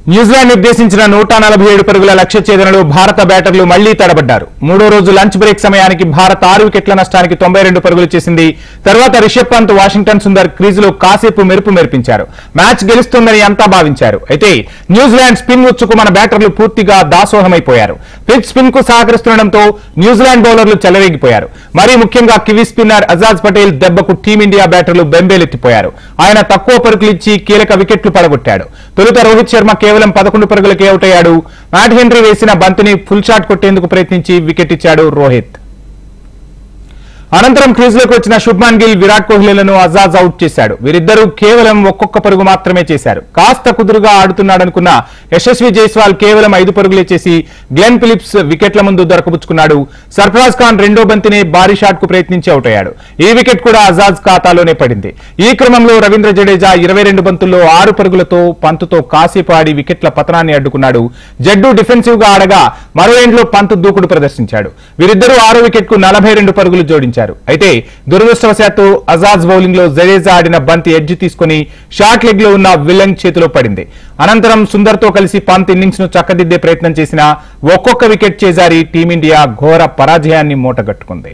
New Zealand నిర్దేశించిన నూట నలభై ఏడు పరుగుల లక్ష్య ఛేదనలో భారత బ్యాటర్లు మళ్లీ తడబడ్డారు మూడో రోజు లంచ్ బ్రేక్ సమయానికి భారత్ ఆరు వికెట్ల నష్టానికి తొంభై రెండు పరుగులు చేసింది తర్వాత రిషబ్ పంత్ వాషింగ్టన్ సుందర్ క్రీజులో కాసేపు మెరుపు మెరిపించారు మ్యాచ్ గెలుస్తుందని అంతా భావించారు అయితే న్యూజిలాండ్ స్పిన్ ఉచ్చుకు మన బ్యాటర్లు పూర్తిగా దాసోహమైపోయారు పిచ్ స్పిన్ కు సహకరిస్తుండటంతో న్యూజిలాండ్ బౌలర్లు చెలరేగిపోయారు మరీ ముఖ్యంగా కివీ స్పిన్నర్ అజాజ్ పటేల్ దెబ్బకు టీమిండియా బ్యాటర్లు బెంబేలెత్తిపోయారు ఆయన తక్కువ పరుగులు ఇచ్చి కీలక వికెట్లు పడగొట్టాడు తొలుత రోహిత్ శర్మ కేవలం పదకొండు పరుగులకే అవుట్ అయ్యాడు మ్యాట్ హెన్రీ వేసిన బంతిని ఫుల్ షాట్ కొట్టేందుకు ప్రయత్నించి వికెట్ ఇచ్చాడు రోహిత్ అనంతరం క్రీజులోకి వచ్చిన శుభ్మాన్ గిల్ విరాట్ కోహ్లీలను అజాజ్ అవుట్ చేశాడు వీరిద్దరూ కేవలం ఒక్కొక్క పరుగు మాత్రమే చేశారు కాస్త కుదురుగా ఆడుతున్నాడనుకున్న యశస్వి జైస్వాల్ కేవలం ఐదు పరుగులే చేసి గ్లెన్ ఫిలిప్స్ వికెట్ల ముందు దొరకబుచ్చుకున్నాడు సర్ఫరాజ్ ఖాన్ రెండో బంతినే భారీ షాట్ కు ప్రయత్నించి అవుట్ అయ్యాడు ఈ వికెట్ కూడా అజాజ్ ఖాతాలోనే పడింది ఈ క్రమంలో రవీంద్ర జడేజా ఇరవై రెండు బంతుల్లో ఆరు పరుగులతో పంతుతో కాసేపు ఆడి వికెట్ల పతనాన్ని అడ్డుకున్నాడు జడ్డు డిఫెన్సివ్ గా ఆడగా మరో ఎండ్లో పంత్ దూకుడు ప్రదర్శించాడు వీరిద్దరూ ఆరో వికెట్ కు నలభై రెండు పరుగులు జోడించారు అయితే దురదృష్టవశాత్తు అజాజ్ బౌలింగ్ లో జడేజా ఆడిన బంతి ఎడ్జ్ తీసుకుని షార్ట్ లెగ్ లో ఉన్న విలన్ చేతిలో పడింది అనంతరం సుందర్ తో కలిసి పంత్ ఇన్నింగ్స్ ను చక్కదిద్దే ప్రయత్నం చేసిన ఒక్కొక్క వికెట్ చేజారి టీమిండియా ఘోర పరాజయాన్ని మూటగట్టుకుంది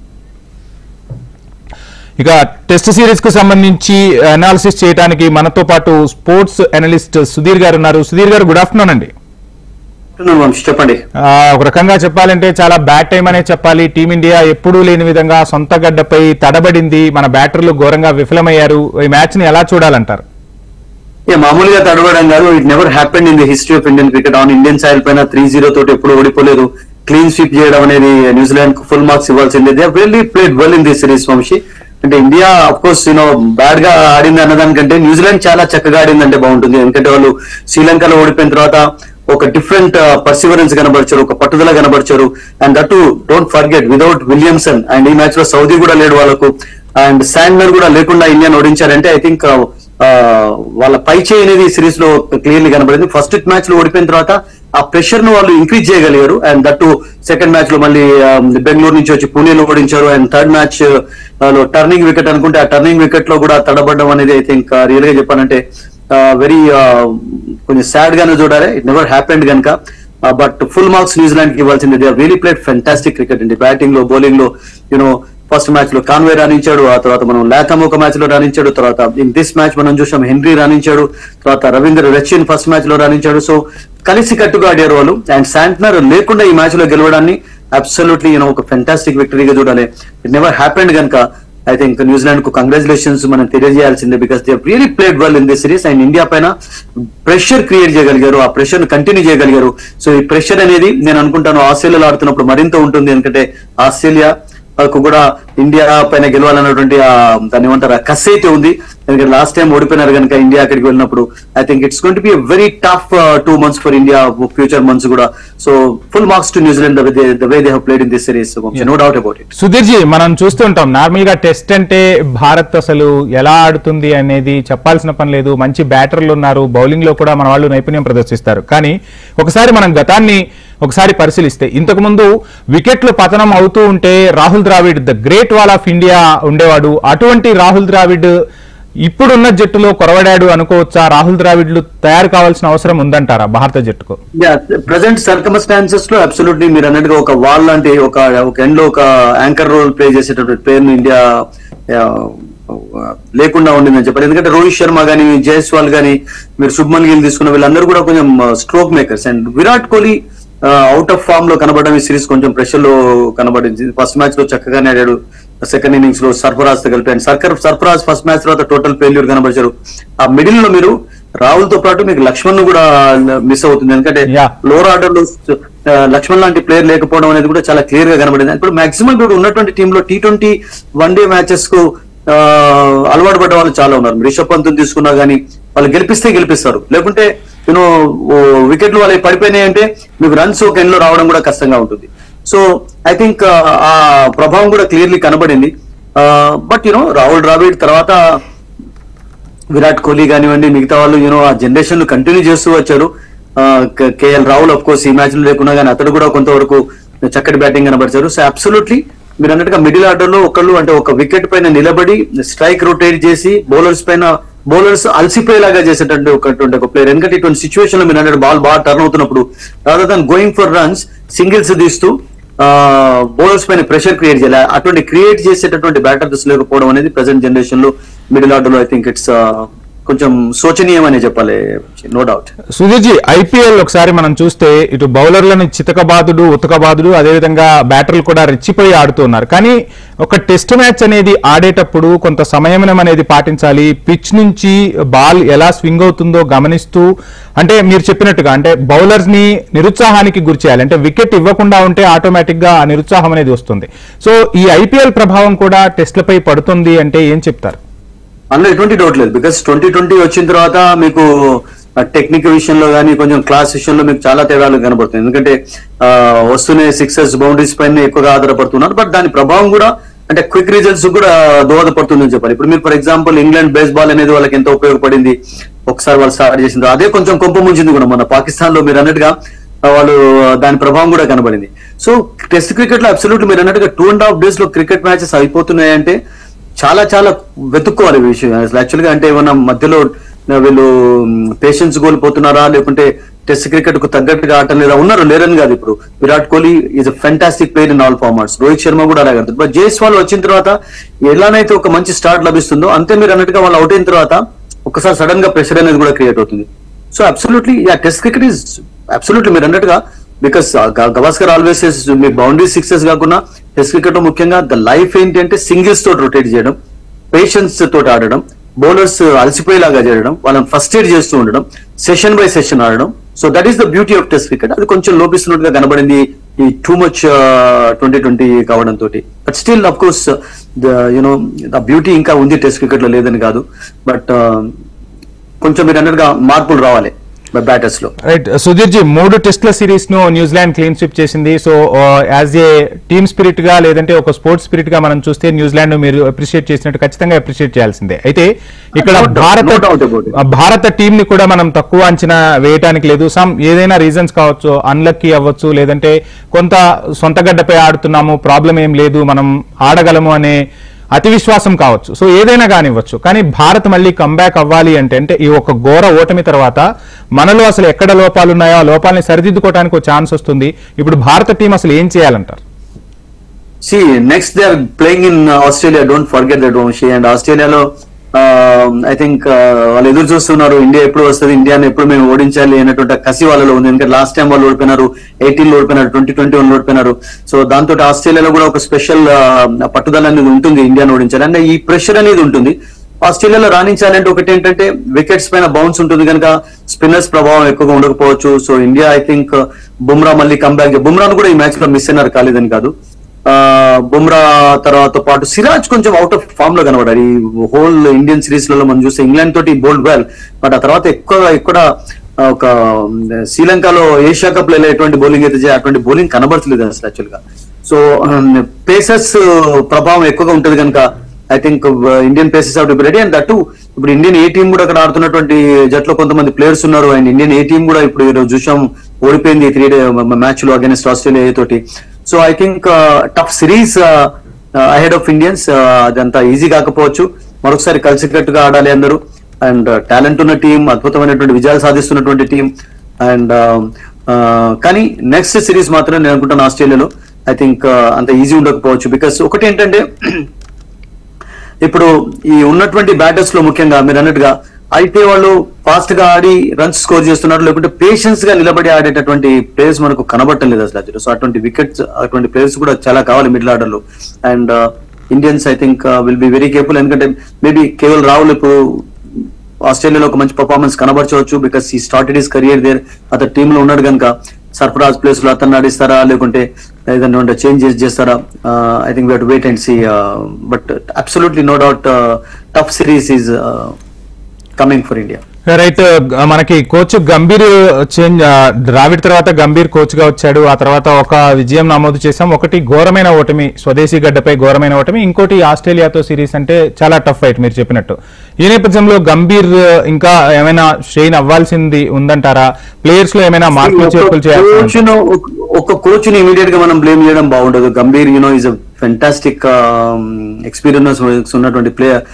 ఇక టెస్ట్ సిరీస్ కు సంబంధించి అనాలిసిస్ చేయడానికి మనతో పాటు స్పోర్ట్స్ అనలిస్ట్ సుధీర్ గారు ఉన్నారు సుధీర్ గారు గుడ్ ఆఫ్టర్నూన్ అండి చెప్తున్నాను వంశీ, చెప్పండి ఆ, ఒక రకంగా చెప్పాలంటే చాలా బ్యాడ్ టైం అనే చెప్పాలి టీమిండియా ఎప్పుడూ లేని విధంగా సొంత గడ్డపై తడబడింది మన బ్యాటర్లు ఘోరంగా విఫలమయ్యారు ఈ మ్యాచ్ ని ఎలా చూడాలంటారు ఏ మామూలుగా తడవడం కాదు it never happened in the history of Indian cricket on Indian soil పైన త్రీ జీరో తోటి ఎప్పుడు ఓడిపోలేదు క్లీన్ స్వీప్ చేయడం అనేది న్యూజిలాండ్ కు ఫుల్ మార్క్స్ ఇవ్వాల్సిందే they really played well in the series Vamshi అంటే India of course you know bad గా ఆడింది అన్నదానికంటే న్యూజిలాండ్ చాలా చక్కగా ఆడిందంటే బాగుంటుంది ఎందుకంటే వాళ్ళు శ్రీలంకలో ఓడిపోయిన తర్వాత ఒక డిఫరెంట్ పర్సివరెన్స్ కనబరిచారు ఒక పట్టుదల కనబరిచారు and that don't forget without Williamson and ఈ మ్యాచ్ లో సౌదీ కూడా లేడు వాళ్ళకు అండ్ శాండ్నర్ కూడా లేకుండా ఇండియాని ఓడించారంటే ఐ థింక్ వాళ్ళ పై చేయి అనేది సిరీస్ లో క్లియర్లీ కనబడింది ఫస్ట్ మ్యాచ్ లో ఓడిపోయిన తర్వాత ఆ ప్రెషర్ ను వాళ్ళు ఇంక్రీజ్ చేయగలిగారు అండ్ దట్టు సెకండ్ మ్యాచ్ లో మళ్ళీ ఆ, బెంగళూరు నుంచి వచ్చి పూణేలో ఓడించారు అండ్ థర్డ్ మ్యాచ్ లో టర్నింగ్ వికెట్ అనుకుంటే ఆ టర్నింగ్ వికెట్ లో కూడా తడబడడం అనేది ఐ థింక్ రియల్ గా చెప్పాలంటే వెరీ కొంచెం సాడ్ గానే చూడాలి ఇట్ నెవర్ హ్యాపెండ్ కనుక బట్ ఫుల్ మార్క్స్ న్యూజిలాండ్ కి ఇవ్వాల్సింది they really played fantastic cricket అండి బ్యాటింగ్ లో బౌలింగ్ లో యూనో ఫస్ట్ మ్యాచ్ లో కాన్వే రాణించాడు ఆ తర్వాత మనం లాథమ్ ఒక మ్యాచ్ లో రాణించాడు తర్వాత ఇన్ దిస్ మ్యాచ్ మనం చూసాం హెన్రీ రాణించాడు తర్వాత రవీంద్ర రచిన్ ఫస్ట్ మ్యాచ్ లో రాణించాడు సో కలిసి కట్టుగా ఆడారు వాళ్ళు అండ్ శాంట్నర్ లేకుండా ఈ మ్యాచ్ లో గెలవడాన్ని అబ్సల్యూట్లీ యూనో ఒక ఫెంటాస్టిక్ విక్టరీగా చూడాలి ఇట్ నెవర్ హ్యాపెండ్ కనుక ఐ థింక్ న్యూజిలాండ్ కు కంగ్రాచులేషన్స్ మనం తెలియజేయాల్సిందే because they really played well in this series and India పైన ప్రెషర్ క్రియేట్ చేయగలిగారు ఆ ప్రెషర్ ను కంటిన్యూ చేయగలిగారు సో ఈ ప్రెషర్ అనేది నేను అనుకుంటాను ఆస్ట్రేలియాలో ఆడుతున్నప్పుడు మరింత ఉంటుంది ఎందుకంటే ఆస్ట్రేలియా కు కూడా ఇండియా పైన గెలవాలన్నటువంటి ఆ దాన్ని ఏమంటారు ఆ కసి అయితే ఉంది ఎందుకంటే లాస్ట్ టైం ఓడిపోయినారు కనుక ఇండియా అక్కడికి వెళ్ళినప్పుడు I think it's going to be very tough two months for India future months కూడా so full marks to New Zealand the way they have played in this series no doubt about it Sudhir ji మనం చూస్తుంటాం normal గా test అంటే భారత్ అసలు ఎలా ఆడుతుంది అనేది చెప్పాల్సిన పని లేదు మంచి బ్యాటర్లు ఉన్నారు బౌలింగ్ లో కూడా మన వాళ్ళు నైపుణ్యం ప్రదర్శిస్తారు కానీ ఒకసారి మనం గతాన్ని ఒకసారి పరిశీలిస్తే ఇంతకు ముందు వికెట్లు పతనం అవుతూ ఉంటే Rahul Dravid the great wall of India ఉండేవాడు అటువంటి రాహుల్ ద్రావిడ్ ఇప్పుడున్న జట్టులో కొరవడాడు అనుకోవచ్చా రాహుల్ ద్రావిడ్లు తయారు కావాల్సిన అవసరం ఉందంటారా భారత జట్టుకు ప్రజెంట్ సర్కమస్టాన్సెస్ లో అబ్సల్యూట్లీ మీరు అన్నట్టుగా ఒక వాల్ లాంటి ఒక ఒక ఎండ్ లో ఒక యాంకర్ రోల్ ప్లే చేసేటటువంటి పేరును ఇండియా ఆ, లేకుండా ఉండిందని చెప్పారు ఎందుకంటే రోహిత్ శర్మ గానీ జైస్వాల్ గానీ మీరు శుభ్మన్ గిల్ తీసుకున్న వీళ్ళందరూ కూడా కొంచెం stroke makers and Virat Kohli out of form లో కనబడడం ఈ సిరీస్ కొంచెం ప్రెషర్ లో కనబడింది ఫస్ట్ మ్యాచ్ లో చక్కగానే ఆడాడు సెకండ్ ఇన్నింగ్స్ లో సర్ఫరాజ్ తో కలిపాను సర్కర్ సర్ఫరాజ్ ఫస్ట్ మ్యాచ్ తర్వాత టోటల్ ఫెయిల్యూర్ కనబరిచారు ఆ మిడిల్ లో మీరు రాహుల్ తో పాటు మీకు లక్ష్మణ్ ను కూడా మిస్ అవుతుంది ఎందుకంటే Yeah. లోవర్ ఆర్డర్ లో ఆ, లక్ష్మణ్ లాంటి ప్లేయర్ లేకపోవడం అనేది కూడా చాలా క్లియర్ గా కనబడింది ఇప్పుడు మాక్సిమం ఇప్పుడు ఉన్నటువంటి టీమ్ లో T twenty one day matches కు ఆ, అలవాటు పడ్డ వాళ్ళు చాలా ఉన్నారు రిషబ్ పంత్ తీసుకున్నా గానీ వాళ్ళు గెలిపిస్తే గెలిపిస్తారు లేకుంటే యూనో వికెట్లు వాళ్ళు పడిపోయినాయి అంటే మీకు రన్స్ ఒక ఎండ్ లో రావడం కూడా కష్టంగా ఉంటుంది సో ఐ థింక్ ఆ ప్రభావం కూడా క్లియర్లీ కనబడింది బట్ యూనో రాహుల్ ద్రావిడ్ తర్వాత విరాట్ కోహ్లీ కానివ్వండి మిగతా వాళ్ళు యూనో ఆ జనరేషన్ కంటిన్యూ చేస్తూ వచ్చారు కేఎల్ రాహుల్ అఫ్ కోర్స్ ఈ మ్యాచ్ లో లేకున్నా కానీ అతడు కూడా కొంతవరకు చక్కటి బ్యాటింగ్ కనబరిచారు సో అబ్సల్యూట్లీ మీరు అన్నట్టుగా మిడిల్ ఆర్డర్ లో ఒకళ్ళు అంటే ఒక వికెట్ పైన నిలబడి స్ట్రైక్ రొటేట్ చేసి బౌలర్స్ పైన బౌలర్స్ అలసిపోయేలాగా చేసేటటువంటి ఒకటువంటి ఒక ప్లేయర్ ఎందుకంటే ఇటువంటి సిచ్యువేషన్ లో మీరు అంటే బాల్ బాగా టర్న్ అవుతున్నప్పుడు rather than going for runs singles తీస్తూ బౌలర్స్ పైన ప్రెషర్ క్రియేట్ చేయాలి అటువంటి క్రియేట్ చేసేటటువంటి బ్యాటర్స్ లేకపోవడం అనేది ప్రజెంట్ జనరేషన్ లో మిడిల్ ఆర్డర్ లో ఐ థింక్ ఇట్స్ కొంచెం శోచనీయం అనే చెప్పాలి నో డౌట్ సుధీర్జీ ఐపీఎల్ ఒకసారి మనం చూస్తే ఇటు బౌలర్లను చితకబాదుడు ఉతకబాదుడు అదేవిధంగా బ్యాటర్లు కూడా రెచ్చిపోయి ఆడుతున్నారు కానీ ఒక టెస్ట్ మ్యాచ్ అనేది ఆడేటప్పుడు కొంత సంయమనం అనేది పాటించాలి పిచ్ నుంచి బాల్ ఎలా స్వింగ్ అవుతుందో గమనిస్తూ అంటే మీరు చెప్పినట్టుగా అంటే బౌలర్స్ ని నిరుత్సాహానికి గురి చేయాలి అంటే వికెట్ ఇవ్వకుండా ఉంటే ఆటోమేటిక్ గా ఆ నిరుత్సాహం అనేది వస్తుంది సో ఈ ఐపీఎల్ ప్రభావం కూడా టెస్ట్లపై పడుతుంది అంటే ఏం చెప్తారు అందులో ఎటువంటి డౌట్ లేదు బికాస్ ట్వంటీ ట్వంటీ వచ్చిన తర్వాత మీకు టెక్నిక్ విషయంలో కానీ కొంచెం క్లాస్ విషయంలో మీకు చాలా తేడాలు కనబడుతుంది ఎందుకంటే ఆ, వస్తూనే సిక్సెస్ బౌండరీస్ పైన ఎక్కువగా ఆధారపడుతున్నారు బట్ దాని ప్రభావం కూడా అంటే క్విక్ రిజల్ట్స్ కూడా దోహదపడుతుందని చెప్పాలి ఇప్పుడు మీరు ఫర్ ఎగ్జాంపుల్ ఇంగ్లాండ్ బేస్బాల్ అనేది వాళ్ళకి ఎంతో ఉపయోగపడింది ఒకసారి వాళ్ళు స్టార్ట్ చేసింది అదే కొంచెం కొంప ముంచింది కూడా మన పాకిస్తాన్ లో మీరు అన్నట్టుగా ఆ, వాళ్ళు దాని ప్రభావం కూడా కనబడింది సో టెస్ట్ క్రికెట్ లో అబ్సల్యూట్ మీరు అన్నట్టుగా టూ అండ్ హాఫ్ డేస్ లో క్రికెట్ మ్యాచెస్ అయిపోతున్నాయంటే చాలా చాలా వెతుక్కోవాలి ఈ విషయం అసలు యాక్చువల్ గా అంటే ఏమన్నా మధ్యలో వీళ్ళు పేషెన్స్ కోల్పోతున్నారా లేకుంటే టెస్ట్ క్రికెట్ కు తగ్గట్టుగా ఆటం లేదా ఉన్నారు లేరని కాదు ఇప్పుడు Virat Kohli is a fantastic player in all formats Rohit Sharma కూడా అలాగే ఆడుతాడు బట్ జైస్వాల్ వచ్చిన తర్వాత ఎలానైతే ఒక మంచి స్టార్ట్ లభిస్తుందో అంతే మీరు అన్నట్టుగా వాళ్ళు అవుట్ అయిన తర్వాత ఒకసారి సడన్ గా ప్రెషర్ అనేది కూడా క్రియేట్ అవుతుంది so absolutely yeah test cricket is absolutely మీరు అన్నట్టుగా బికాస్ గవాస్కర్ ఆల్వేస్ మీ బౌండరీ సిక్సెస్ కాకుండా టెస్ట్ క్రికెట్ లో ముఖ్యంగా ద లైఫ్ ఏంటి అంటే సింగిల్స్ తోటి రొటేట్ చేయడం పేషెన్స్ తోటి ఆడడం బౌలర్స్ అలసిపోయేలాగా చేయడం వాళ్ళని ఫస్ట్ ఎయిడ్ చేస్తూ ఉండడం సెషన్ బై సెషన్ ఆడడం so that is the beauty of test cricket అది కొంచెం లోపిస్తున్నట్టుగా కనబడింది ఈ టూ మచ్ ట్వంటీ ట్వంటీ కావడం తోటి but still of course the you know the beauty ఇంకా ఉంది టెస్ట్ క్రికెట్ లో లేదని కాదు బట్ కొంచెం మీరు అన్నట్టుగా మార్పులు రావాలి బ్యాటర్స్ లో రైట్ సుధీర్ జీ మూడు టెస్ట్ల సిరీస్ ను న్యూజిలాండ్ క్లీన్ స్విప్ చేసింది so as a team spirit గా లేదంటే ఒక స్పోర్ట్స్ స్పిరిట్ గా మనం చూస్తే న్యూజిలాండ్ మీరు అప్రిషియేట్ చేసినట్టు ఖచ్చితంగా అప్రిషియేట్ చేయాల్సిందే అయితే ఇక్కడ No doubt, భారత no doubt about it. ఆ భారత టీం ని కూడా మనం తక్కువ అంచనా వేయటానికి లేదు సమ్ ఏదైనా రీజన్స్ కావచ్చు అన్లక్కీ అవ్వచ్చు లేదంటే కొంత సొంత గడ్డపై ఆడుతున్నాము ప్రాబ్లం ఏం లేదు మనం ఆడగలము అనే అతి విశ్వాసం కావచ్చు సో ఏదైనా కానివ్వచ్చు కానీ భారత్ మళ్ళీ కంబ్యాక్ అవ్వాలి అంటే అంటే ఈ ఒక ఘోర ఓటమి తర్వాత మనలో అసలు ఎక్కడ లోపాలు ఉన్నాయో ఆ లోపాలని సరిదిద్దుకోవడానికి ఒక ఛాన్స్ వస్తుంది ఇప్పుడు భారత టీం అసలు ఏం చేయాలంటారు see next they are playing in Australia don't forget that Vamshi and ఆస్ట్రేలియాలో ఐ థింక్ వాళ్ళు ఎదురు చూస్తున్నారు ఇండియా ఎప్పుడు వస్తుంది ఇండియాని ఎప్పుడు మేము ఓడించాలి అనేటువంటి ఆ కసి వాళ్ళలో ఉంది ఎందుకంటే లాస్ట్ టైం వాళ్ళు ఓడిపోయినారు ఎయిటీన్ లో ఓడిపోయినారు ట్వంటీ ట్వంటీ వన్ ఓడిపోయినారు సో దాంతో ఆస్ట్రేలియాలో కూడా ఒక స్పెషల్ పట్టుదల అనేది ఉంటుంది ఇండియాని ఓడించాలి అంటే ఈ ప్రెషర్ అనేది ఉంటుంది ఆస్ట్రేలియాలో రాణించాలంటే ఒకటి ఏంటంటే వికెట్స్ పైన బౌన్స్ ఉంటుంది కనుక స్పిన్నర్స్ ప్రభావం ఎక్కువగా ఉండకపోవచ్చు so India I think Bumrah మళ్ళీ కంబ్యాక్ బుమ్రాను కూడా ఈ మ్యాచ్ లో మిస్ అయినారు కాలేదని కాదు ఆ, బుమ్రా తర్వాత పాటు సిరాజ్ కొంచెం అవుట్ ఆఫ్ ఫామ్ లో కనబడారు ఈ హోల్ ఇండియన్ సిరీస్ లలో మనం చూస్తే ఇంగ్లాండ్ తోటి బోల్డ్ వెల్ బట్ ఆ తర్వాత ఎక్కువ ఎక్కువ ఆ, ఒక శ్రీలంకలో ఏషియా కప్ లో ఎటువంటి బౌలింగ్ అయితే చేయ- అటువంటి బౌలింగ్ కనబడట్లేదు అసలు యాక్చువల్ గా సో పేసర్స్ ప్రభావం ఎక్కువగా ఉంటది కనుక I think Indian paces of ready and that ఇప్పుడు ఇండియన్ ఏ టీం కూడా అక్కడ ఆడుతున్నటువంటి జట్లో కొంతమంది ప్లేయర్స్ ఉన్నారు అండ్ ఇండియన్ ఏ టీం కూడా ఇప్పుడు ఈరోజు చూసాం ఓడిపోయింది త్రీ డే మ్యాచ్ లో అగేన్స్ట్ ఆస్ట్రేలియా తోటి so I think tough series ahead of Indians అదంతా ఈజీ కాకపోవచ్చు మరొకసారి కలిసికట్టుగా ఆడాలి అందరూ అండ్ టాలెంట్ ఉన్న టీం అద్భుతమైనటువంటి విజయాలు సాధిస్తున్నటువంటి టీం అండ్ కానీ నెక్స్ట్ సిరీస్ మాత్రం నేను అనుకుంటాను ఆస్ట్రేలియాలో ఐ థింక్ అంత ఈజీ ఉండకపోవచ్చు బికాస్ ఒకటి ఏంటంటే ఇప్పుడు ఈ ఉన్నటువంటి బ్యాటర్స్ లో ముఖ్యంగా మీరు అన్నట్టుగా అయితే వాళ్ళు ఫాస్ట్ గా ఆడి రన్స్ స్కోర్ చేస్తున్నారు లేకుంటే పేషెన్స్ గా నిలబడి ఆడేటటువంటి ప్లేయర్స్ మనకు కనబట్టలేదు అసలు యాక్చువల్లీ సో అటువంటి వికెట్స్ అటువంటి ప్లేయర్స్ కూడా చాలా కావాలి మిడిల్ ఆర్డర్ లో and Indians I think will be very careful ఎందుకంటే మేబీ కేవల్ రాహుల్ ఇప్పుడు ఆస్ట్రేలియాలో ఒక మంచి పర్ఫార్మెన్స్ కనబరచవచ్చు because he started his career there అతను టీమ్ లో ఉన్నాడు కనుక సర్ఫరాజ్ ప్లేస్ లో అతను నడిస్తారా లేకుంటే ఏదైనా చేంజ్ చేస్తారా I think we wait and see but absolutely no doubt tough series is coming for India right మనకి కోచ్ గంభీర్ చేంజ్ ఆ, ద్రావిడ్ తర్వాత గంభీర్ కోచ్ గా వచ్చాడు ఆ తర్వాత ఒక విజయం నమోదు చేశాం ఒకటి ఘోరమైన ఓటమి స్వదేశీ గడ్డపై ఘోరమైన ఓటమి ఇంకోటి ఆస్ట్రేలియాతో సిరీస్ అంటే చాలా టఫ్ ఫైట్ మీరు చెప్పినట్టు ఈ నేపథ్యంలో గంభీర్ ఇంకా ఏమైనా స్ట్రెయిన్ అవ్వాల్సింది ఉందంటారా ప్లేయర్స్ లో ఏమైనా మార్పులు చేర్పులు చేయాల్సి కోచ్ ఒక కోచ్ ని ఇమీడియట్ గా మనం బ్లేమ్ చేయడం బాగుండదు Gambhir you know is a fantastic experience ఉన్నటువంటి player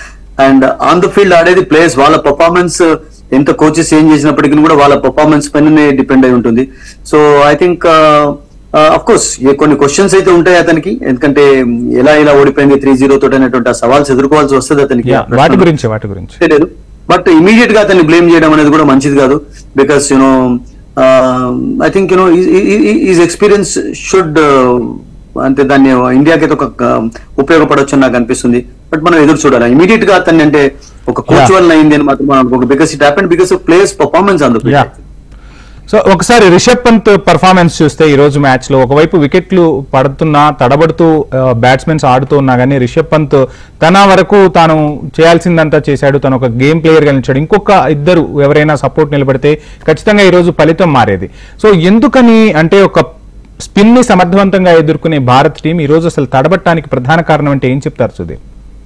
and on the field ఆడేది ప్లేయర్స్ వాళ్ళ పర్ఫార్మెన్స్ ఎంత కోచెస్ ఏం చేసినప్పటికీ కూడా వాళ్ళ పర్ఫార్మెన్స్ పైననే డిపెండ్ అయి ఉంటుంది so I think of course కొన్ని క్వశ్చన్స్ అయితే ఉంటాయి అతనికి ఎందుకంటే ఎలా ఇలా ఓడిపోయింది త్రీ జీరో తోటి అనేటువంటి ఆ సవాల్స్ ఎదుర్కోవాల్సి వస్తుంది అతనికి Yeah, వాటి గురించి వాటి గురించి తెలియదు బట్ ఇమీడియట్ గా అతన్ని బ్లేమ్ చేయడం అనేది కూడా మంచిది కాదు because you know I think you know is experience should అంటే దాన్ని ఇండియాకి అయితే ఒక uh, ఉపయోగపడొచ్చు అని నాకు అనిపిస్తుంది బట్ మనం ఎదురు చూడాలి ఇమీడియట్ గా అతన్ని అంటే ఒక కోచ్ Yeah. వల్ల అయింది అని మాత్రం మనం అనుకోక because it happened because of players performance అందు Yeah. సో ఒకసారి రిషబ్ పంత్ పర్ఫార్మెన్స్ చూస్తే ఈ రోజు మ్యాచ్ లో ఒకవైపు వికెట్లు పడుతున్నా తడబడుతూ బ్యాట్స్మెన్స్ ఆడుతూ ఉన్నా కానీ రిషబ్ పంత్ తన వరకు తాను చేయాల్సిందంతా చేశాడు తను ఒక గేమ్ ప్లేయర్ గా నిలిచాడు ఇంకొక ఇద్దరు ఎవరైనా సపోర్ట్ నిలబడితే ఖచ్చితంగా ఈ రోజు ఫలితం మారేది సో ఎందుకని అంటే ఒక స్పిన్ ని సమర్థవంతంగా ఎదుర్కొనే భారత్ టీం ఈ రోజు అసలు తడబట్టడానికి ప్రధాన కారణం అంటే ఏం చెప్తారు Sudhir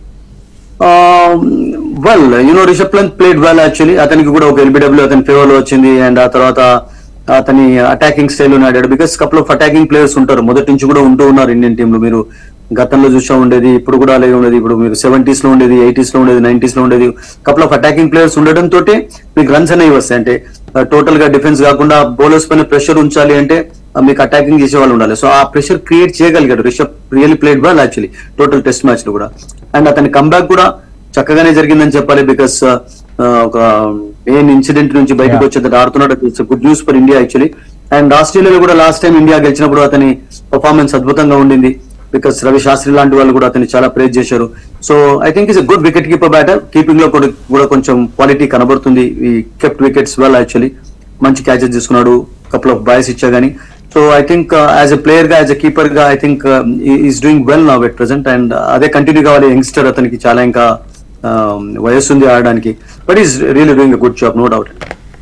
well you know Rishabh Pant played well actually అతనికి కూడా ఒక ఎల్బిడబ్ల్యూ అతని ఫేవర్ లో వచ్చింది అండ్ ఆ తర్వాత అతని అటాకింగ్ స్టైల్ ఆడాడు because couple of attacking players ఉంటారు మొదటి నుంచి కూడా ఉంటూ ఉన్నారు ఇండియన్ టీంలో మీరు గతంలో చూసా ఉండేది ఇప్పుడు కూడా అలాగే ఉండేది ఇప్పుడు మీరు సెవెంటీస్ లో ఉండేది ఎయిటీస్ లో ఉండేది నైన్టీస్ లో ఉండేది కపుల్ ఆఫ్ అటాకింగ్ ప్లేయర్స్ ఉండడం తోటి మీకు రన్స్ అనేవి వస్తాయి అంటే టోటల్ గా డిఫెన్స్ కాకుండా బౌలర్స్ పైన ప్రెషర్ ఉంచాలి అంటే ఆ, మీకు అటాకింగ్ చేసే వాళ్ళు ఉండాలి సో ఆ ప్రెషర్ క్రియేట్ చేయగలిగాడు Rishabh really played well actually total test match లో కూడా అండ్ అతని కంబ్యాక్ కూడా చక్కగానే జరిగిందని చెప్పాలి బికాస్ ఒక మెయిన్ ఇన్సిడెంట్ నుంచి బయటకు Yeah. వచ్చేది ఆడుతున్నాడు good news for India actually and ఆస్ట్రేలియాలో కూడా లాస్ట్ టైం ఇండియా గెలిచినప్పుడు అతని పర్ఫార్మెన్స్ అద్భుతంగా ఉండింది బికాస్ రవి శాస్త్రి లాంటి వాళ్ళు కూడా అతన్ని చాలా ప్రేజ్ చేశారు so I think is good wicket keeper batter keeping లో కూడా కూడా కొంచెం క్వాలిటీ కనబడుతుంది he kept wickets well actually మంచి క్యాచెస్ తీసుకున్నాడు కపుల్ ఆఫ్ బాయ్స్ ఇచ్చా గానీ so I think as a player గా యాజ్ ఎ కీపర్ గా I think is doing well now at present and అదే కంటిన్యూ కావాలి యంగ్స్టర్ అతనికి చాలా ఇంకా um, వయస్సు ఉంది ఆడడానికి but is really doing good job no doubt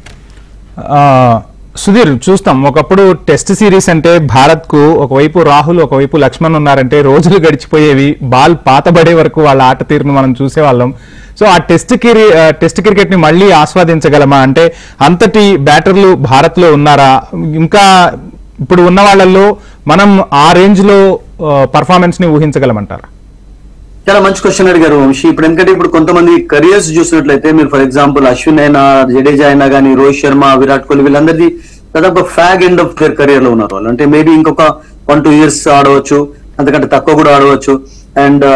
ఆ, సుధీర్ చూస్తాం ఒకప్పుడు టెస్ట్ సిరీస్ అంటే భారత్ కు ఒకవైపు రాహుల్ ఒకవైపు లక్ష్మణ్ ఉన్నారంటే రోజులు గడిచిపోయేవి బాల్ పాతబడే వరకు వాళ్ళ ఆట తీరును మనం చూసేవాళ్ళం సో ఆ టెస్ట్ కిరి ఆ, టెస్ట్ క్రికెట్ ని మళ్ళీ ఆస్వాదించగలమా అంటే అంతటి బ్యాటర్లు భారత్ లో ఉన్నారా ఇంకా ఇప్పుడు ఉన్న వాళ్ళల్లో మనం ఆ రేంజ్ లో పర్ఫార్మెన్స్ ని ఊహించగలమంటారా చాలా మంచి క్వశ్చన్ అడిగారు వంశీ ఇప్పుడు ఎందుకంటే ఇప్పుడు కొంతమంది కెరియర్స్ చూసినట్లయితే మీరు ఫర్ ఎగ్జాంపుల్ అశ్విన్ అయినా జడేజా అయినా కానీ రోహిత్ శర్మ విరాట్ కోహ్లీ వీళ్ళందరిది దాదాపు fag end of their career లో ఉన్నారు వాళ్ళు అంటే మేబీ ఇంకొక వన్ టూ ఇయర్స్ ఆడవచ్చు అంతకంటే తక్కువ కూడా ఆడవచ్చు అండ్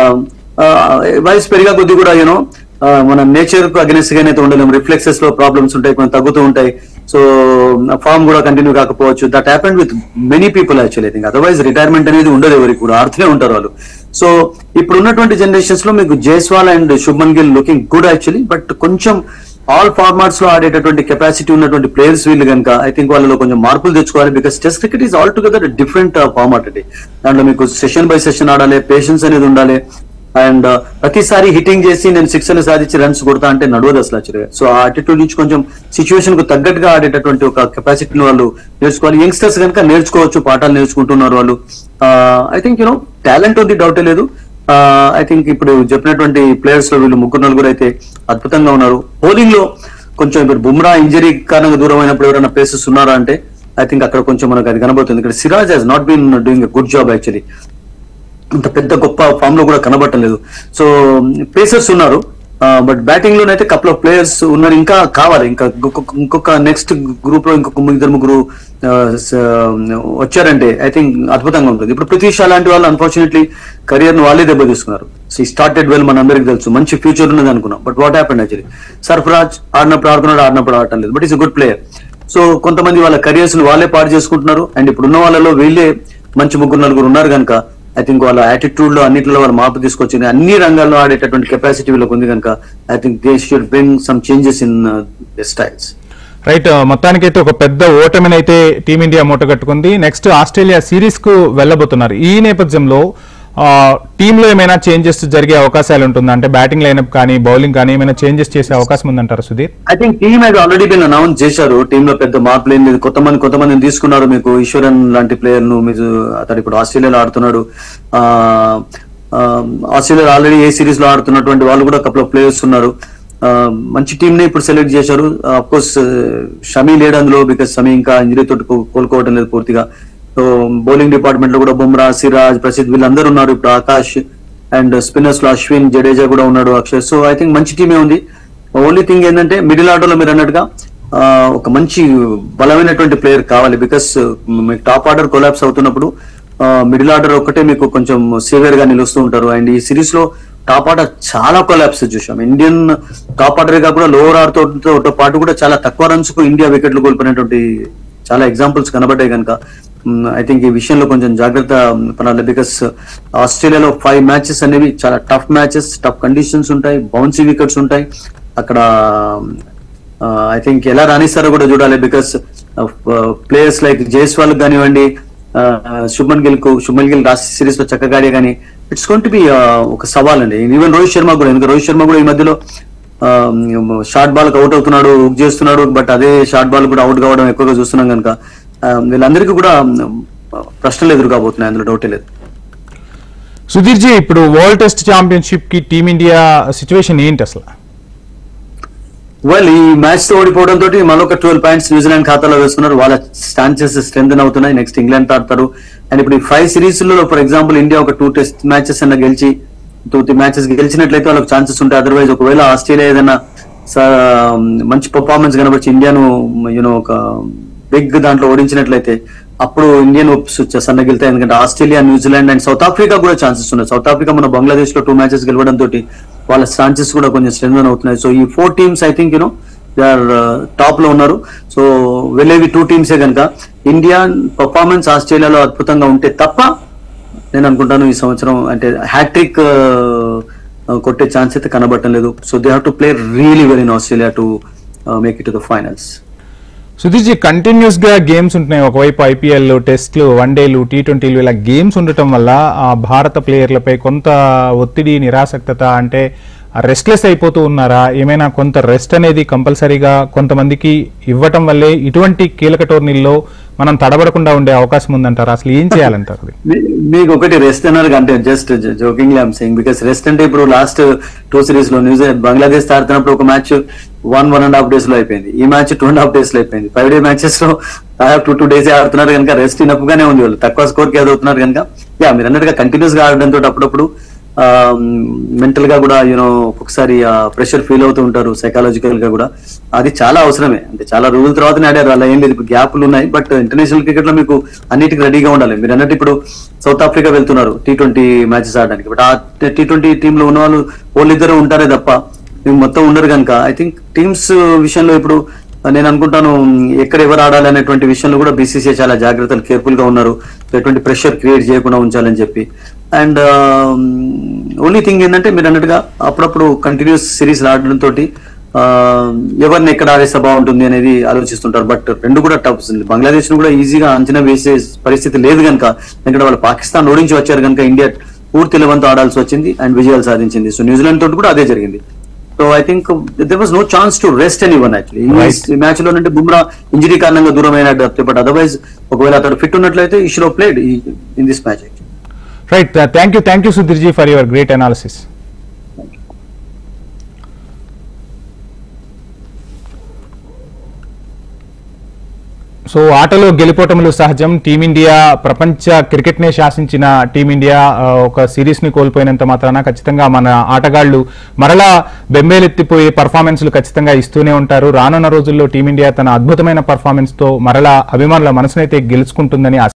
వయసు పెరిగా కొద్ది కూడా యూనో మన నేచర్ కు అగెన్స్ట్ గానే అయితే ఉండలేము రిఫ్లెక్సెస్ లో ప్రాబ్లమ్స్ ఉంటాయి కొంచెం తగ్గుతూ ఉంటాయి సో ఫామ్ కూడా కంటిన్యూ కాకపోవచ్చు that happened with many people actually think otherwise retirement అనేది ఉండదు ఎవరికి కూడా ఆడుతూనే ఉంటారు వాళ్ళు సో ఇప్పుడు ఉన్నటువంటి జనరేషన్స్ లో మీకు Jaiswal and Shubman Gill looking good actually but కొంచెం ఆల్ ఫార్మాట్స్ లో ఆడేటటువంటి కెపాసిటీ ఉన్నటువంటి ప్లేయర్స్ వీళ్ళు కనుక ఐ థింక్ వాళ్ళలో కొంచెం మార్పులు తెచ్చుకోవాలి because test cricket is all together different format అండి దాంట్లో మీకు సెషన్ బై సెషన్ ఆడాలి పేషెన్స్ అనేది ఉండాలి అండ్ ప్రతిసారి హిట్టింగ్ చేసి నేను సిక్స్ అని సాధించి రన్స్ కొడతా అంటే నడవదు అసలు యాక్చువల్గా సో ఆ అటిట్యూడ్ నుంచి కొంచెం సిచ్యువేషన్ కు తగ్గట్టుగా ఆడేటటువంటి ఒక కెపాసిటీని వాళ్ళు నేర్చుకోవాలి యంగ్స్టర్స్ కనుక నేర్చుకోవచ్చు పాఠాలు నేర్చుకుంటున్నారు వాళ్ళు ఐ థింక్ యూనో టాలెంట్ ఉంది డౌటే లేదు ఐ థింక్ ఇప్పుడు చెప్పినటువంటి ప్లేయర్స్ లో వీళ్ళు ముగ్గురు నలుగురు అయితే అద్భుతంగా ఉన్నారు బౌలింగ్ లో కొంచెం ఇప్పుడు బుమ్రా ఇంజరీ కారణంగా దూరం అయినప్పుడు ఎవరైనా ప్లేసెస్ ఉన్నారా అంటే ఐ థింక్ అక్కడ కొంచెం మనకు అది కనబడుతుంది ఇక్కడ Siraj has not been doing a good job actually అంత పెద్ద గొప్ప ఫామ్ లో కూడా కనబడటం సో పేసర్స్ ఉన్నారు బట్ బ్యాటింగ్ లోనైతే కపుల్ ఆఫ్ ప్లేయర్స్ ఉన్నారు ఇంకా కావాలి ఇంకా ఇంకొక- ఇంకొక నెక్స్ట్ గ్రూప్ లో ఇంకొక ఇద్దరు ముగ్గురు ఆ, స- వచ్చారంటే ఐ థింక్ అద్భుతంగా ఉంటుంది ఇప్పుడు పృథ్వీ షా లాంటి వాళ్ళు అన్ఫార్చునేట్లీ కెరియర్ ను వాళ్ళే దెబ్బ తీసుకున్నారు సో స్టార్టెడ్ వెల్ మన అందరికి తెలుసు మంచి ఫ్యూచర్ ఉన్నది అనుకున్నాం but what happened actually Sarfaraz ఆడినప్పుడు ఆడుతున్నాడు ఆడినప్పుడు ఆడటం లేదు but is good player so కొంతమంది వాళ్ళ కెరియర్స్ ని వాళ్ళే పాడు చేసుకుంటున్నారు అండ్ ఇప్పుడు ఉన్న వాళ్ళలో వీళ్ళే మంచి ముగ్గురు నలుగురు ఉన్నారు కనుక ఐ థింక్ వాళ్ళ యాటిట్యూడ్ లో అన్నిటిలో వాళ్ళు మార్పు తీసుకొచ్చింది అన్ని రంగాల్లో ఆడేటటువంటి కెపాసిటీ వీళ్ళకి ఉంది కనుక I think they should bring some changes in styles right మొత్తానికైతే ఒక పెద్ద ఓటమిని అయితే టీమిండియా మూటగట్టుకుంది నెక్స్ట్ ఆస్ట్రేలియా సిరీస్ కు వెళ్ళబోతున్నారు ఈ నేపథ్యంలో టీంలో ఏమైనా చేంజెస్ జరిగే అవకాశాలు ఉంటుందా అంటే బ్యాటింగ్ లైనప్ కానీ బౌలింగ్ కానీ ఏమైనా చేంజెస్ చేసే అవకాశం ఉందంటారా సుధీర్ ఐ థింక్ టీమ్ అయితే ఆల్రెడీ బిన్ అనౌన్స్ చేశారు టీమ్ లో పెద్ద మార్పులు ఏం లేదు కొంతమంది కొంతమందిని తీసుకున్నారు మీకు ఈశ్వరన్ లాంటి ప్లేయర్ ను మీరు అతడు ఇప్పుడు ఆస్ట్రేలియాలో ఆడుతున్నాడు ఆ, ఆ, ఆస్ట్రేలియాలో ఆల్రెడీ ఏ సిరీస్ లో ఆడుతున్నటువంటి వాళ్ళు కూడా కపుల్ ఆఫ్ ప్లేయర్స్ ఉన్నారు ఆ, మంచి టీమ్ ని ఇప్పుడు సెలెక్ట్ చేశారు అఫ్ కోర్స్ షమీ లేడు అందులో బికాస్ షమీ ఇంకా ఇంజరీ తోటి కో- కోలుకోవడం లేదు పూర్తిగా సో బౌలింగ్ డిపార్ట్మెంట్ లో కూడా బుమ్రా సిరాజ్ ప్రసిద్ వీళ్ళందరూ ఉన్నారు ఇప్పుడు ఆకాష్ అండ్ స్పిన్నర్స్ లో అశ్విన్ జడేజా కూడా ఉన్నాడు అక్షయ్ సో ఐ థింక్ మంచి టీమే ఉంది ఓన్లీ థింగ్ ఏంటంటే మిడిల్ ఆర్డర్ లో మీరు అన్నట్టుగా ఆ, ఒక మంచి బలమైనటువంటి ప్లేయర్ కావాలి బికాస్ మీకు టాప్ ఆర్డర్ కొలాప్స్ అవుతున్నప్పుడు మిడిల్ ఆర్డర్ ఒక్కటే మీకు కొంచెం సివియర్ గా నిలుస్తూ ఉంటారు అండ్ ఈ సిరీస్ లో టాప్ ఆర్డర్ చాలా కొలాప్స్ చూసాం ఇండియన్ టాప్ ఆర్డర్ కాకుండా లోవర్ ఆర్డర్ తో తో పాటు కూడా చాలా తక్కువ రన్స్ కు ఇండియా వికెట్లు కోల్పోయినటువంటి చాలా ఎగ్జాంపుల్స్ కనబడ్డాయి కనుక ఐ థింక్ ఈ విషయంలో కొంచెం జాగ్రత్త పడాలి బికాస్ ఆస్ట్రేలియాలో ఫైవ్ మ్యాచెస్ అనేవి చాలా టఫ్ మ్యాచెస్ టఫ్ కండిషన్స్ ఉంటాయి బౌన్సీ వికెట్స్ ఉంటాయి అక్కడ ఐ థింక్ ఎలా రాణిస్తారో కూడా చూడాలి బికాస్ ప్లేయర్స్ లైక్ జైస్వాల్ కానివ్వండి శుభన్ గిల్ కు శుభన్ గిల్ లాస్ట్ సిరీస్ లో చక్కగా ఆడే కానీ ఇట్స్ గోన్ టు బి ఒక సవాల్ అండి ఈవెన్ రోహిత్ శర్మ కూడా ఎందుకంటే రోహిత్ శర్మ కూడా ఈ మధ్యలో షార్ట్ బాల్ అవుట్ అవుతున్నాడు హుక్ చేస్తున్నాడు బట్ అదే షార్ట్ బాల్ కూడా అవుట్ కావడం ఎక్కువగా చూస్తున్నాం కనుక వీళ్ళందరికీ కూడా um, ప్రశ్నలు ఎదురు కాబోతున్నాయి అందులో డౌటే లేదు సుధీర్ జీ ఇప్పుడు వరల్డ్ టెస్ట్ ఛాంపియన్షిప్ కి టీమిండియా సిచ్యువేషన్ ఏంటి అసలు వెల్ ఈ మ్యాచ్ తో ఓడిపోవడం తోటి మరొక ట్వెల్వ్ పాయింట్స్ న్యూజిలాండ్ ఖాతాలో వేసుకున్నారు వాళ్ళ ఛాన్సెస్ స్ట్రెంగ్ అవుతున్నాయి నెక్స్ట్ ఇంగ్లాండ్ తో ఆడతారు అండ్ ఇప్పుడు ఈ ఫైవ్ సిరీస్ లో ఫర్ ఎగ్జాంపుల్ ఇండియా ఒక టూ టెస్ట్ మ్యాచెస్ అన్న గెలిచి టూ త్రీ మ్యాచెస్ గెలిచినట్లయితే వాళ్ళకి ఛాన్సెస్ ఉంటాయి అదర్వైజ్ ఒకవేళ ఆస్ట్రేలియా ఏదైనా స- మంచి పర్ఫార్మెన్స్ కనబడి ఇండియాను యూనో ఒక బిగ్ దాంట్లో ఓడించినట్లయితే అప్పుడు ఇండియన్ హోప్స్ సన్నగిలుతాయి ఎందుకంటే Australia New Zealand and South Africa కూడా ఛాన్సెస్ ఉన్నాయి సౌత్ ఆఫ్రికా మన బంగ్లాదేశ్ లో టూ మ్యాచెస్ గెలవడం తోటి వాళ్ళ ఛాన్సెస్ కూడా కొంచెం స్ట్రెంగ్ అవుతున్నాయి సో ఈ four teams I think you know they are top లో ఉన్నారు సో వెళ్ళేవి టూ టీమ్సే కనుక ఇండియా పర్ఫార్మెన్స్ ఆస్ట్రేలియాలో అద్భుతంగా ఉంటే తప్ప నేను అనుకుంటాను ఈ సంవత్సరం అంటే హ్యాట్రిక్ కొట్టే ఛాన్స్ అయితే కనబడటం లేదు so they have to play really well in Australia to make it to the finals Sudheer ji continuous గా గేమ్స్ ఉంటున్నాయి ఒకవైపు ఐపీఎల్ టెస్ట్లు వన్డేలు టీ ట్వంటీలు ఇలా గేమ్స్ ఉండటం వల్ల ఆ భారత ప్లేయర్లపై కొంత ఒత్తిడి నిరాసక్తత అంటే రెస్ట్లెస్ అయిపోతూ ఉన్నారా ఏమైనా కొంత రెస్ట్ అనేది కంపల్సరీగా కొంతమందికి ఇవ్వటం వల్లే ఇటువంటి కీలక టోర్నీల్లో మనం తడబడకుండా ఉండే అవకాశం ఉందంటారా అసలు ఏం చేయాలంటారు అది? మీ- మీకు ఒకటి రెస్ట్ అన్నారు అంటే just joking I'm saying because rest అంటే ఇప్పుడు లాస్ట్ టూ సిరీస్ లో న్యూజిలాండ్ బంగ్లాదేశ్ ఆడుతున్నప్పుడు ఒక match one one and half days లో అయిపోయింది ఈ match two and half days లో అయిపోయింది ఫైవ్ డే మ్యాచెస్ లో టూ టూ డేస్ ఆడుతున్నారు కనుక రెస్ట్ ఇనప్ గానే ఉంది వాళ్ళు తక్కువ స్కోర్ కి అవుతున్నారు కనుక యా మీరు అన్నట్టుగా కంటిన్యూస్ గా ఆడడంతో అప్పుడప్పుడు మెంటల్ గా కూడా యూనో ఒక్కొక్కసారి ప్రెషర్ ఫీల్ అవుతూ ఉంటారు సైకాలజికల్ గా కూడా అది చాలా అవసరమే అంటే చాలా రోజుల తర్వాతనే ఆడారు అలా ఏం లేదు ఇప్పుడు గ్యాప్లు ఉన్నాయి బట్ ఇంటర్నేషనల్ క్రికెట్ లో మీకు అన్నిటికీ రెడీగా ఉండాలి మీరు అన్నట్టు ఇప్పుడు సౌత్ ఆఫ్రికా వెళ్తున్నారు టీ ట్వంటీ మ్యాచెస్ ఆడడానికి బట్ ఆ టీ ట్వంటీ టీమ్ లో ఉన్న వాళ్ళు వాళ్ళిద్దరు ఉంటారే తప్ప మీకు మొత్తం ఉండరు కనుక ఐ థింక్ టీమ్స్ విషయంలో ఇప్పుడు నేను అనుకుంటాను ఎక్కడ ఎవరు ఆడాలి అనేటువంటి విషయంలో కూడా బీసీసీ చాలా జాగ్రత్తలు కేర్ఫుల్ గా ఉన్నారు ఎటువంటి ప్రెషర్ క్రియేట్ చేయకుండా ఉంచాలని చెప్పి అండ్ ఓన్లీ థింగ్ ఏంటంటే మీరు అన్నట్టుగా అప్పుడప్పుడు కంటిన్యూస్ సిరీస్ ఆడడం తోటి ఆ, ఎవరిని ఎక్కడ ఆడేస్తే బాగుంటుంది అనేది ఆలోచిస్తుంటారు బట్ రెండు కూడా టఫ్ బంగ్లాదేశ్ ను కూడా ఈజీగా అంచనా వేసే పరిస్థితి లేదు కనుక ఎందుకంటే వాళ్ళు పాకిస్తాన్ ఓడించి వచ్చారు కనుక ఇండియా పూర్తి లెవెన్తో ఆడాల్సి వచ్చింది అండ్ విజయాలు సాధించింది సో న్యూజిలాండ్ తోటి కూడా అదే జరిగింది so I think there was no chance to rest any one actually Right. ఈ మ్యాచ్ లో అంటే బుమ్రా ఇంజరీ కారణంగా దూరం అయినట్టు బట్ అదర్వైజ్ ఒకవేళ అతడు ఫిట్ ఉన్నట్లయితే ఈ show played in this match right thank you thank you Sudheer ji for your great analysis so ఆటలో గెలిపోవటములు సహజం టీమిండియా ప్రపంచ క్రికెట్నే శాసించిన టీమిండియా ఆ, ఒక సిరీస్ ని కోల్పోయినంత మాత్రాన ఖచ్చితంగా మన ఆటగాళ్లు మరలా బెంబేలెత్తిపోయే పర్ఫార్మెన్స్లు ఖచ్చితంగా ఇస్తూనే ఉంటారు రానున్న రోజుల్లో టీమిండియా తన అద్భుతమైన పర్ఫార్మెన్స్ తో మరలా అభిమానుల మనసునైతే గెలుచుకుంటుందని ఆశ